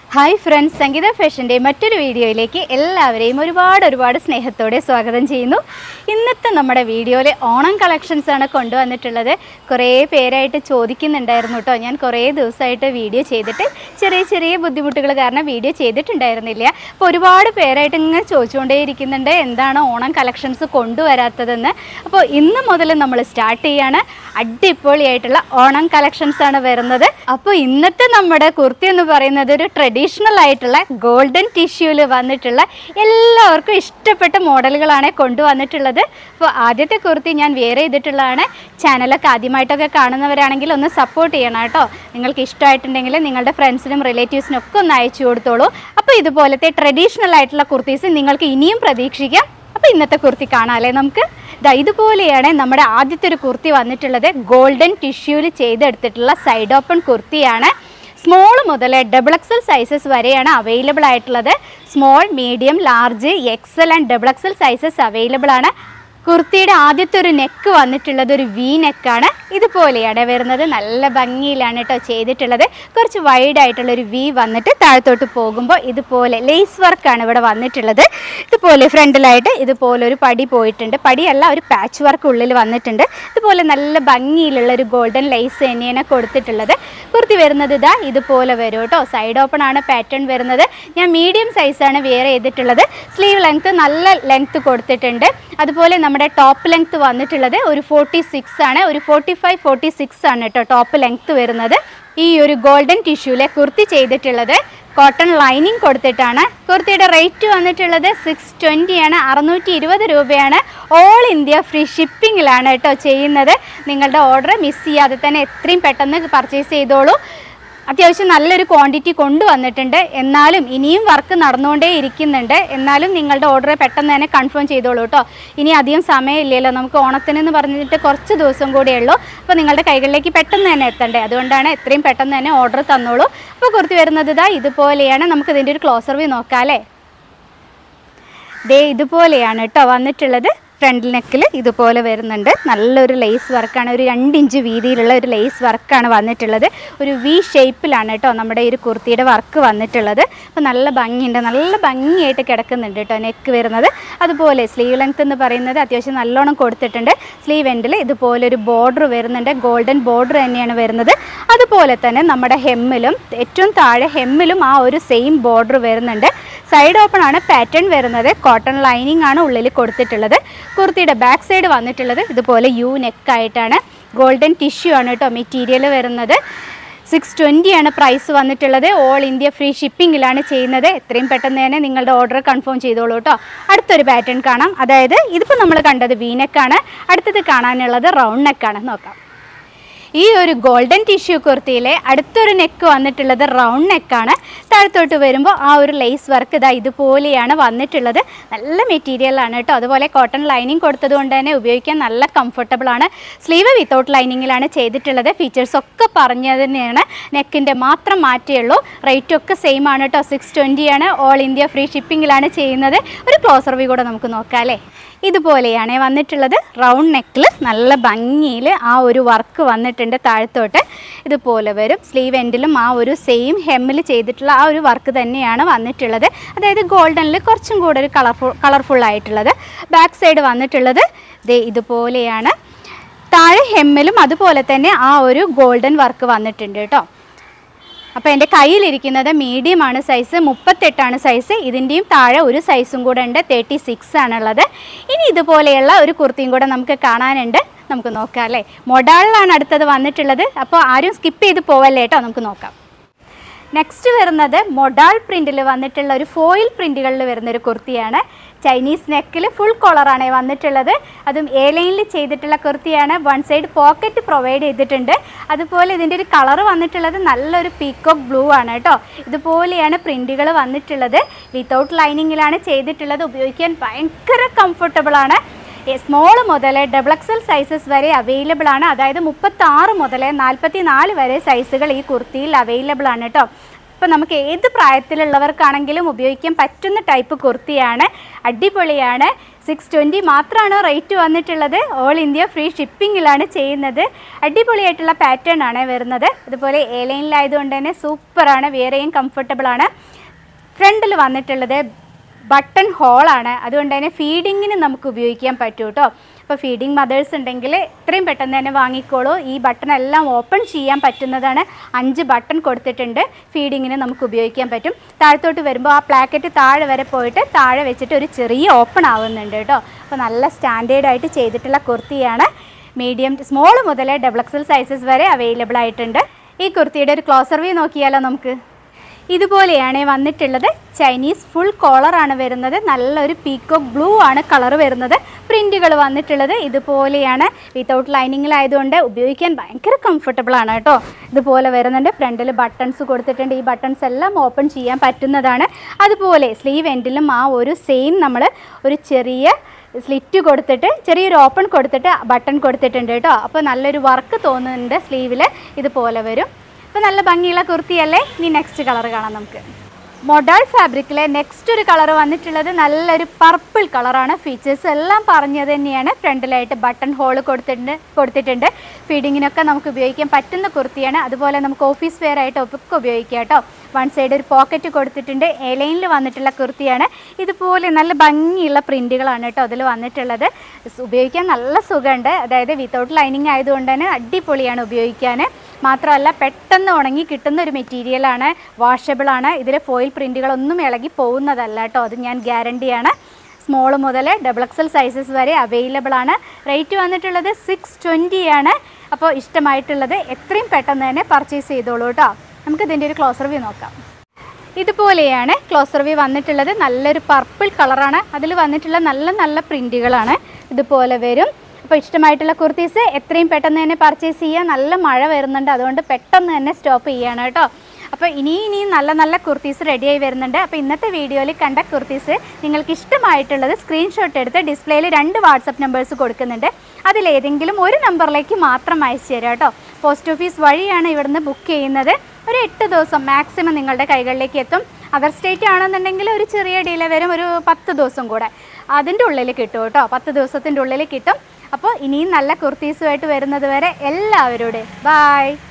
hi friends സംഗീത ഫാഷൻ്റെ മറ്റൊരു വീഡിയോയിലേക്ക് എല്ലാവരെയും ഒരുപാട് ഒരുപാട് സ്നേഹത്തോടെ സ്വാഗതം ചെയ്യുന്നു ഇന്നത്തെ നമ്മുടെ വീഡിയോയിൽ ഓണം കളക്ഷൻസ് ആണ് കൊണ്ടുവന്നിട്ടുള്ളത് കുറേ പേരായിട്ട് ചോദിക്കുന്നുണ്ടായിരുന്നു കേട്ടോ ഞാൻ കുറേ ദിവസമായിട്ട് വീഡിയോ ചെയ്തിട്ട് ചെറിയ ചെറിയ ബുദ്ധിമുട്ടുകൾ കാരണം വീഡിയോ ചെയ്തിട്ടുണ്ടായിരുന്നില്ല അപ്പോൾ ഒരുപാട് പേരായിട്ട് ഇങ്ങനെ ചോദിച്ചുകൊണ്ടേ ഇരിക്കുന്നുണ്ട് എന്താണ് ഓണം കളക്ഷൻസ് കൊണ്ടുവരാത്തതെന്ന് അപ്പോൾ ഇന്ന് മുതൽ നമ്മൾ സ്റ്റാർട്ട് ചെയ്യാണ് അടിപൊളിയായിട്ടുള്ള ഓണം കളക്ഷൻസ് ആണ് വരുന്നത് അപ്പോൾ ഇന്നത്തെ നമ്മുടെ കുർത്തി എന്ന് പറയുന്നത് ഒരു ട്രഡീഷണൽ ആയിട്ടുള്ള ഗോൾഡൻ ടിഷ്യൂല് വന്നിട്ടുള്ള എല്ലാവർക്കും ഇഷ്ടപ്പെട്ട മോഡലുകളാണ് കൊണ്ടുവന്നിട്ടുള്ളത് അപ്പോൾ ആദ്യത്തെ കുർത്തി ഞാൻ വെയർ ചെയ്തിട്ടുള്ളതാണ് ചാനലൊക്കെ ആദ്യമായിട്ടൊക്കെ കാണുന്നവരാണെങ്കിൽ ഒന്ന് സപ്പോർട്ട് ചെയ്യണം കേട്ടോ നിങ്ങൾക്ക് ഇഷ്ടമായിട്ടുണ്ടെങ്കിൽ നിങ്ങളുടെ ഫ്രണ്ട്സിനും റിലേറ്റീവ്സിനും ഒക്കെ ഒന്ന് അയച്ചു കൊടുത്തോളൂ അപ്പോൾ ഇതുപോലത്തെ ട്രഡീഷണൽ ആയിട്ടുള്ള കുർത്തീസ് നിങ്ങൾക്ക് ഇനിയും പ്രതീക്ഷിക്കാം അപ്പോൾ ഇന്നത്തെ കുർത്തി കാണാമല്ലേ നമുക്ക് ദാ ഇതുപോലെയാണ് നമ്മുടെ ആദ്യത്തെ ഒരു കുർത്തി വന്നിട്ടുള്ളത് ഗോൾഡൻ ടിഷ്യൂവിൽ ചെയ്തെടുത്തിട്ടുള്ള സൈഡ് ഓപ്പൺ കുർത്തിയാണ് സ്മോൾ മുതൽ ഡബിൾ എക്സൽ സൈസസ് വരെയാണ് അവൈലബിൾ ആയിട്ടുള്ളത് small medium large XL and double XL sizes available ആണ് കുർത്തിയുടെ ആദ്യത്തെ ഒരു നെക്ക് വന്നിട്ടുള്ളത് ഒരു വി നെക്കാണ് ഇതുപോലെയാണ് വരുന്നത് നല്ല ഭംഗിയിലാണ് കേട്ടോ ചെയ്തിട്ടുള്ളത് കുറച്ച് വൈഡ് ആയിട്ടുള്ള ഒരു വി വന്നിട്ട് താഴത്തോട്ട് പോകുമ്പോൾ ഇതുപോലെ ലേസ് വർക്കാണ് ഇവിടെ വന്നിട്ടുള്ളത് ഇതുപോലെ ഫ്രണ്ടിലായിട്ട് ഇതുപോലെ ഒരു പടി പോയിട്ടുണ്ട് പടിയല്ല ഒരു പാച്ച് വർക്ക് ഉള്ളിൽ വന്നിട്ടുണ്ട് ഇതുപോലെ നല്ല ഭംഗിയിലുള്ള ഒരു ഗോൾഡൻ ലേസ് തന്നെയാണ് കൊടുത്തിട്ടുള്ളത് കുർത്തി വരുന്നത് ഇതാ ഇതുപോലെ വരും കേട്ടോ സൈഡ് ഓപ്പൺ ആണ് പാറ്റേൺ വരുന്നത് ഞാൻ മീഡിയം സൈസാണ് വെയർ ചെയ്തിട്ടുള്ളത് സ്ലീവ് ലെങ്ത്ത് നല്ല ലെങ്ത്ത് കൊടുത്തിട്ടുണ്ട് അതുപോലെ നമ്മുടെ ടോപ്പ് ലെങ്ത്ത് വന്നിട്ടുള്ളത് ഒരു ഫോർട്ടി സിക്സ് ആണ് ഒരു ഫോർട്ടി ഫൈവ് ഫോർട്ടി സിക്സ് ആണ് കേട്ടോ ടോപ്പ് ലെങ്ത്ത് വരുന്നത് ഈ ഒരു ഗോൾഡൻ ടിഷ്യൂലെ കുർത്തി ചെയ്തിട്ടുള്ളത് കോട്ടൺ ലൈനിങ് കൊടുത്തിട്ടാണ് കുർത്തിയുടെ റേറ്റ് വന്നിട്ടുള്ളത് സിക്സ് ട്വൻറ്റി ആണ് അറുന്നൂറ്റി ഇരുപത് രൂപയാണ് ഓൾ ഇന്ത്യ ഫ്രീ ഷിപ്പിങ്ങിലാണ് കേട്ടോ ചെയ്യുന്നത് നിങ്ങളുടെ ഓർഡർ മിസ് ചെയ്യാതെ തന്നെ എത്രയും പെട്ടെന്ന് പർച്ചേസ് ചെയ്തോളൂ അത്യാവശ്യം നല്ലൊരു ക്വാണ്ടിറ്റി കൊണ്ടുവന്നിട്ടുണ്ട് എന്നാലും ഇനിയും വർക്ക് നടന്നുകൊണ്ടേ ഇരിക്കുന്നുണ്ട് എന്നാലും നിങ്ങളുടെ ഓർഡർ പെട്ടെന്ന് തന്നെ കൺഫേം ചെയ്തോളൂ കേട്ടോ ഇനി അധികം സമയമില്ലല്ലോ നമുക്ക് ഓണത്തിനെന്ന് പറഞ്ഞിട്ട് കുറച്ച് ദിവസം കൂടിയേ ഉള്ളൂ അപ്പോൾ നിങ്ങളുടെ കൈകളിലേക്ക് പെട്ടെന്ന് തന്നെ എത്തണ്ടേ അതുകൊണ്ടാണ് എത്രയും പെട്ടെന്ന് തന്നെ ഓർഡർ തന്നോളൂ അപ്പോൾ കുർത്തി വരുന്നത് ഇതാ ഇതുപോലെയാണ് നമുക്ക് ഇതിൻ്റെ ഒരു ക്ലോസർ വ്യൂ നോക്കാം അല്ലേ ദേ ഇതുപോലെയാണ് കേട്ടോ വന്നിട്ടുള്ളത് ഫ്രണ്ട് നെക്കിൽ ഇതുപോലെ വരുന്നുണ്ട് നല്ലൊരു ലേസ് വർക്കാണ് ഒരു രണ്ട് ഇഞ്ച് വീതിയിലുള്ള ഒരു ലേസ് വർക്കാണ് വന്നിട്ടുള്ളത് ഒരു വി ഷേപ്പിലാണ് കേട്ടോ നമ്മുടെ ഈ ഒരു കുർത്തിയുടെ വർക്ക് വന്നിട്ടുള്ളത് അപ്പോൾ നല്ല ഭംഗിയുണ്ട് നല്ല ഭംഗിയായിട്ട് കിടക്കുന്നുണ്ട് കേട്ടോ നെക്ക് വരുന്നത് അതുപോലെ സ്ലീവ് ലെങ്ത് എന്ന് പറയുന്നത് അത്യാവശ്യം നല്ലോണം കൊടുത്തിട്ടുണ്ട് സ്ലീവ് എൻഡിൽ ഇതുപോലെ ഒരു ബോർഡർ വരുന്നുണ്ട് ഗോൾഡൻ ബോർഡർ തന്നെയാണ് വരുന്നത് അതുപോലെ തന്നെ നമ്മുടെ ഹെമ്മിലും ഏറ്റവും താഴെ ഹെമ്മിലും ആ ഒരു സെയിം ബോർഡർ വരുന്നുണ്ട് സൈഡ് ഓപ്പൺ ആണ് പാറ്റേൺ വരുന്നത് കോട്ടൺ ലൈനിങ് ആണ് ഉള്ളിൽ കൊടുത്തിട്ടുള്ളത് കുർത്തിയുടെ ബാക്ക് സൈഡ് വന്നിട്ടുള്ളത് ഇതുപോലെ യു നെക്ക് ആയിട്ടാണ് ഗോൾഡൻ ടിഷ്യൂ ആണ് കേട്ടോ മെറ്റീരിയൽ വരുന്നത് സിക്സ് ട്വൻറ്റി ആണ് പ്രൈസ് വന്നിട്ടുള്ളത് ഓൾ ഇന്ത്യ ഫ്രീ ഷിപ്പിങ്ങിലാണ് ചെയ്യുന്നത് എത്രയും പെട്ടെന്ന് തന്നെ നിങ്ങളുടെ ഓർഡർ കൺഫേം ചെയ്തോളൂ കേട്ടോ അടുത്തൊരു പാറ്റേൺ കാണാം അതായത് ഇതിപ്പോൾ നമ്മൾ കണ്ടത് വി നെക്കാണ് അടുത്തത് കാണാനുള്ളത് റൗണ്ട് നെക്കാണ് നോക്കാം ഈ ഒരു ഗോൾഡൻ ടിഷ്യൂ കുർത്തിയിലെ അടുത്തൊരു നെക്ക് വന്നിട്ടുള്ളത് റൗണ്ട് നെക്കാണ് താഴത്തോട്ട് വരുമ്പോൾ ആ ഒരു ലേസ് വർക്ക് ഇതാ ഇതുപോലെയാണ് വന്നിട്ടുള്ളത് നല്ല മെറ്റീരിയലാണ് കേട്ടോ അതുപോലെ കോട്ടൺ ലൈനിങ് കൊടുത്തത് കൊണ്ട് തന്നെ ഉപയോഗിക്കാൻ നല്ല കംഫർട്ടബിൾ ആണ് സ്ലീവ് വിത്തൗട്ട് ലൈനിങ്ങിലാണ് ചെയ്തിട്ടുള്ളത് ഫീച്ചേഴ്സ് ഒക്കെ പറഞ്ഞത് തന്നെയാണ് നെക്കിൻ്റെ മാത്രം മാറ്റിയുള്ളൂ റേറ്റ് ഒക്കെ സെയിം ആണ് കേട്ടോ സിക്സ് ട്വൻറ്റി ആണ് ഓൾ ഇന്ത്യ ഫ്രീ ഷിപ്പിങ്ങിലാണ് ചെയ്യുന്നത് ഒരു ക്ലോസർ വ്യൂ കൂടെ നമുക്ക് നോക്കാം അല്ലേ ഇതുപോലെയാണ് വന്നിട്ടുള്ളത് റൗണ്ട് നെക്കിൽ നല്ല ഭംഗിയിൽ ആ ഒരു വർക്ക് വന്നിട്ടുണ്ട് താഴത്തോട്ട് ഇതുപോലെ വരും സ്ലീവ് എൻഡിലും ആ ഒരു സെയിം ഹെമ്മിൽ ചെയ്തിട്ടുള്ള ആ ഒരു വർക്ക് തന്നെയാണ് വന്നിട്ടുള്ളത് അതായത് ഗോൾഡനിൽ കുറച്ചും കൂടെ ഒരു കളർഫുൾ കളർഫുൾ ആയിട്ടുള്ളത് ബാക്ക് സൈഡ് വന്നിട്ടുള്ളത് ദേ ഇതുപോലെയാണ് താഴെ ഹെമ്മിലും അതുപോലെ തന്നെ ആ ഒരു ഗോൾഡൻ വർക്ക് വന്നിട്ടുണ്ട് കേട്ടോ അപ്പോൾ എൻ്റെ കയ്യിലിരിക്കുന്നത് മീഡിയം ആണ് സൈസ് മുപ്പത്തെട്ടാണ് സൈസ് ഇതിൻ്റെയും താഴെ ഒരു സൈസും കൂടെ ഉണ്ട് തേർട്ടി സിക്സ് ആണുള്ളത് ഇനി ഇതുപോലെയുള്ള ഒരു കുർത്തിയും കൂടെ നമുക്ക് കാണാനുണ്ട് നമുക്ക് നോക്കാം അല്ലേ മൊഡാളിലാണ് അടുത്തത് വന്നിട്ടുള്ളത് അപ്പോൾ ആരും സ്കിപ്പ് ചെയ്ത് പോവല്ലേ കേട്ടോ നമുക്ക് നോക്കാം നെക്സ്റ്റ് വരുന്നത് മൊഡാൾ പ്രിൻറ്റിൽ വന്നിട്ടുള്ള ഒരു ഫോയിൽ പ്രിൻറ്റുകളിൽ വരുന്ന ഒരു കുർത്തിയാണ് ചൈനീസ് നെക്കിൽ ഫുൾ കോളറാണ് വന്നിട്ടുള്ളത് അതും എ ലൈനിൽ ചെയ്തിട്ടുള്ള കുർത്തിയാണ് വൺ സൈഡ് പോക്കറ്റ് പ്രൊവൈഡ് ചെയ്തിട്ടുണ്ട് അതുപോലെ ഇതിൻ്റെ ഒരു കളർ വന്നിട്ടുള്ളത് നല്ലൊരു പീക്കോക്ക് ബ്ലൂ ആണ് കേട്ടോ ഇതുപോലെയാണ് പ്രിൻറ്റുകൾ വന്നിട്ടുള്ളത് വിത്തൗട്ട് ലൈനിങ്ങിലാണ് ചെയ്തിട്ടുള്ളത് ഉപയോഗിക്കാൻ ഭയങ്കര കംഫർട്ടബിൾ ആണ് സ്മോൾ മുതൽ ഡബിൾ എക്സൽ സൈസസ് വരെ അവൈലബിൾ ആണ് അതായത് മുപ്പത്തി ആറ് മുതൽ നാൽപ്പത്തി നാല് വരെ സൈസുകൾ ഈ കുർത്തിയിൽ അവൈലബിൾ ആണ് കേട്ടോ അപ്പോൾ നമുക്ക് ഏത് പ്രായത്തിലുള്ളവർക്കാണെങ്കിലും ഉപയോഗിക്കാൻ പറ്റുന്ന ടൈപ്പ് കുർത്തിയാണ് അടിപൊളിയാണ് സിക്സ് ട്വൻറ്റി മാത്രമാണ് റേറ്റ് വന്നിട്ടുള്ളത് ഓൾ ഇന്ത്യ ഫ്രീ ഷിപ്പിങ്ങിലാണ് ചെയ്യുന്നത് അടിപൊളിയായിട്ടുള്ള പാറ്റേൺ ആണ് വരുന്നത് അതുപോലെ എ ലൈനിലായതുകൊണ്ട് തന്നെ സൂപ്പറാണ് വേറെയും കംഫർട്ടബിൾ ആണ് ഫ്രണ്ടിൽ വന്നിട്ടുള്ളത് ബട്ടൺ ഹോളാണ് അതുകൊണ്ട് തന്നെ ഫീഡിങ്ങിന് നമുക്ക് ഉപയോഗിക്കാൻ പറ്റും കേട്ടോ അപ്പോൾ ഫീഡിങ് മദേഴ്സ് ഉണ്ടെങ്കിൽ എത്രയും പെട്ടെന്ന് തന്നെ വാങ്ങിക്കോളൂ ഈ ബട്ടൺ എല്ലാം ഓപ്പൺ ചെയ്യാൻ പറ്റുന്നതാണ് അഞ്ച് ബട്ടൺ കൊടുത്തിട്ടുണ്ട് ഫീഡിങ്ങിന് നമുക്ക് ഉപയോഗിക്കാൻ പറ്റും താഴത്തോട്ട് വരുമ്പോൾ ആ പ്ലാക്കറ്റ് താഴെ വരെ പോയിട്ട് താഴെ വെച്ചിട്ട് ഒരു ചെറിയ ഓപ്പൺ ആവുന്നുണ്ട് കേട്ടോ അപ്പോൾ നല്ല സ്റ്റാൻഡേർഡ് ആയിട്ട് ചെയ്തിട്ടുള്ള കുർത്തിയാണ് മീഡിയം സ്മോൾ മുതൽ ഡബിൾ എക്സൽ സൈസസ് വരെ അവൈലബിൾ ആയിട്ടുണ്ട് ഈ കുർത്തിയുടെ ഒരു ക്ലോസർ വ്യൂ നോക്കിയാലോ നമുക്ക് ഇതുപോലെയാണ് വന്നിട്ടുള്ളത് ചൈനീസ് ഫുൾ കോളറാണ് വരുന്നത് നല്ലൊരു പീക്കോക്ക് ബ്ലൂ ആണ് കളർ വരുന്നത് പ്രിൻറ്റുകൾ വന്നിട്ടുള്ളത് ഇതുപോലെയാണ് വിത്തൗട്ട് ലൈനിങ്ങിലായതുകൊണ്ട് ഉപയോഗിക്കാൻ ഭയങ്കര കംഫർട്ടബിൾ ആണ് കേട്ടോ ഇതുപോലെ വരുന്നുണ്ട് ഫ്രണ്ടിൽ ബട്ടൺസ് കൊടുത്തിട്ടുണ്ട് ഈ ബട്ടൺസ് എല്ലാം ഓപ്പൺ ചെയ്യാൻ പറ്റുന്നതാണ് അതുപോലെ സ്ലീവ് എൻഡിലും ആ ഒരു സെയിം നമ്മൾ ഒരു ചെറിയ സ്ലിറ്റ് കൊടുത്തിട്ട് ചെറിയൊരു ഓപ്പൺ കൊടുത്തിട്ട് ബട്ടൺ കൊടുത്തിട്ടുണ്ട് കേട്ടോ അപ്പോൾ നല്ലൊരു വർക്ക് തോന്നുന്നുണ്ട് സ്ലീവിൽ ഇതുപോലെ വരും അപ്പോൾ നല്ല ഭംഗിയുള്ള കുർത്തിയല്ലേ ഇനി നെക്സ്റ്റ് കളർ കാണാം നമുക്ക് മൊഡാൾ ഫാബ്രിക്കിലെ നെക്സ്റ്റ് ഒരു കളർ വന്നിട്ടുള്ളത് നല്ലൊരു പർപ്പിൾ കളറാണ് ഫീച്ചേഴ്സ് എല്ലാം പറഞ്ഞത് തന്നെയാണ് ഫ്രണ്ടിലായിട്ട് ബട്ടൺ ഹോൾ കൊടുത്തിട്ടുണ്ട് കൊടുത്തിട്ടുണ്ട് ഫീഡിങ്ങിനൊക്കെ നമുക്ക് ഉപയോഗിക്കാൻ പറ്റുന്ന കുർത്തിയാണ് അതുപോലെ നമുക്ക് ഓഫീസ് വെയർ ആയിട്ട് ഒക്കെ ഉപയോഗിക്കാം കേട്ടോ വൺ സൈഡ് ഒരു പോക്കറ്റ് കൊടുത്തിട്ടുണ്ട് എലൈനിൽ വന്നിട്ടുള്ള കുർത്തിയാണ് ഇതുപോലെ നല്ല ഭംഗിയുള്ള പ്രിൻറ്റുകളാണ് കേട്ടോ അതിൽ വന്നിട്ടുള്ളത് സ് ഉപയോഗിക്കാൻ നല്ല സുഖമുണ്ട് അതായത് വിത്തൗട്ട് ലൈനിങ് ആയതുകൊണ്ട് തന്നെ അടിപൊളിയാണ് ഉപയോഗിക്കാൻ മാത്രമല്ല പെട്ടെന്ന് ഉണങ്ങി കിട്ടുന്ന ഒരു മെറ്റീരിയലാണ് വാഷബിൾ ആണ് ഇതിൽ ഫോയിൽ പ്രിൻറ്റുകളൊന്നും ഇളകി പോകുന്നതല്ല കേട്ടോ അത് ഞാൻ ഗ്യാരണ്ടിയാണ് സ്മോൾ മുതൽ ഡബിൾ എക്സൽ സൈസസ് വരെ അവൈലബിൾ ആണ് റേറ്റ് വന്നിട്ടുള്ളത് സിക്സ് ട്വൻറ്റി ആണ് അപ്പോൾ ഇഷ്ടമായിട്ടുള്ളത് എത്രയും പെട്ടെന്ന് തന്നെ പർച്ചേസ് ചെയ്തോളൂ കേട്ടോ നമുക്ക് ഇതിൻ്റെ ഒരു ക്ലോസർ വ്യൂ നോക്കാം ഇതുപോലെയാണ് ക്ലോസർ വ്യൂ വന്നിട്ടുള്ളത് നല്ലൊരു പർപ്പിൾ കളറാണ് അതിൽ വന്നിട്ടുള്ള നല്ല നല്ല പ്രിൻറ്റുകളാണ് ഇതുപോലെ വരും അപ്പോൾ ഇഷ്ടമായിട്ടുള്ള കുർത്തീസ് എത്രയും പെട്ടെന്ന് തന്നെ പർച്ചേസ് ചെയ്യുക നല്ല മഴ വരുന്നുണ്ട് അതുകൊണ്ട് പെട്ടെന്ന് തന്നെ സ്റ്റോപ്പ് ചെയ്യണം കേട്ടോ അപ്പോൾ ഇനിയും ഇനിയും നല്ല നല്ല കുർത്തീസ് റെഡിയായി വരുന്നുണ്ട് അപ്പോൾ ഇന്നത്തെ വീഡിയോയിൽ കണ്ട കുർത്തീസ് നിങ്ങൾക്ക് ഇഷ്ടമായിട്ടുള്ളത് സ്ക്രീൻഷോട്ട് എടുത്ത് ഡിസ്പ്ലേയിൽ രണ്ട് വാട്സപ്പ് നമ്പേഴ്സ് കൊടുക്കുന്നുണ്ട് അതിലേതെങ്കിലും ഒരു നമ്പറിലേക്ക് മാത്രം അയച്ചു തരാം കേട്ടോ പോസ്റ്റ് ഓഫീസ് വഴിയാണ് ഇവിടുന്ന് ബുക്ക് ചെയ്യുന്നത് ഒരു എട്ട് ദിവസം മാക്സിമം നിങ്ങളുടെ കൈകളിലേക്ക് എത്തും അതർ സ്റ്റേറ്റ് ആണെന്നുണ്ടെങ്കിൽ ഒരു ചെറിയ ഡിലേ വരും ഒരു പത്ത് ദിവസം കൂടെ അതിൻ്റെ ഉള്ളിൽ കിട്ടും കേട്ടോ പത്ത് ദിവസത്തിൻ്റെ ഉള്ളിൽ കിട്ടും അപ്പോൾ ഇനിയും നല്ല കുർത്തീസുമായിട്ട് വരുന്നത് വരെ എല്ലാവരോടും ബായ്